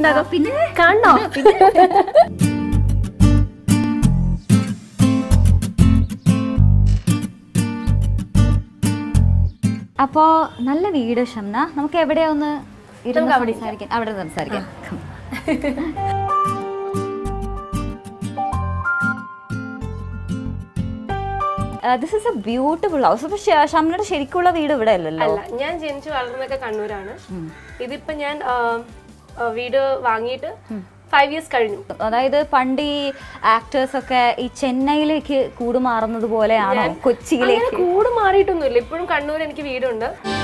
കണ്ടിട്ടുണ്ടാകും പിന്നെ കാണണോ അപ്പോ നല്ല വീട് ഷംന നമുക്ക് എവിടെയാ ഒന്ന് ഇരുന്ന് സംസാരിക്കാം അവിടെ സംസാരിക്കാം this is a beautiful house അപ്പൊ ഷ- ഷംനയുടെ ശരിക്കുള്ള വീട് ഇവിടെ അല്ലല്ലോ അല്ല ഞാൻ ജനിച്ചു വളർന്നതൊക്കെ കണ്ണൂരാണ് ഇതിപ്പോ ഞാൻ ആ, ആ, വീട് വാങ്ങിയിട്ട് ഫൈവ് ഇയേഴ്സ് കഴിഞ്ഞു അതായത് പണ്ട് ഈ ആക്ടേഴ്സ് ഒക്കെ ഈ ചെന്നൈയിലേക്ക് കൂടുമാറുന്നത് പോലെയാണോ അങ്ങനെ കൊച്ചിയിലേക്ക് കൂട് മാറിയിട്ടൊന്നുമില്ല ഇപ്പോഴും കണ്ണൂർ എനിക്ക് വീടുണ്ട്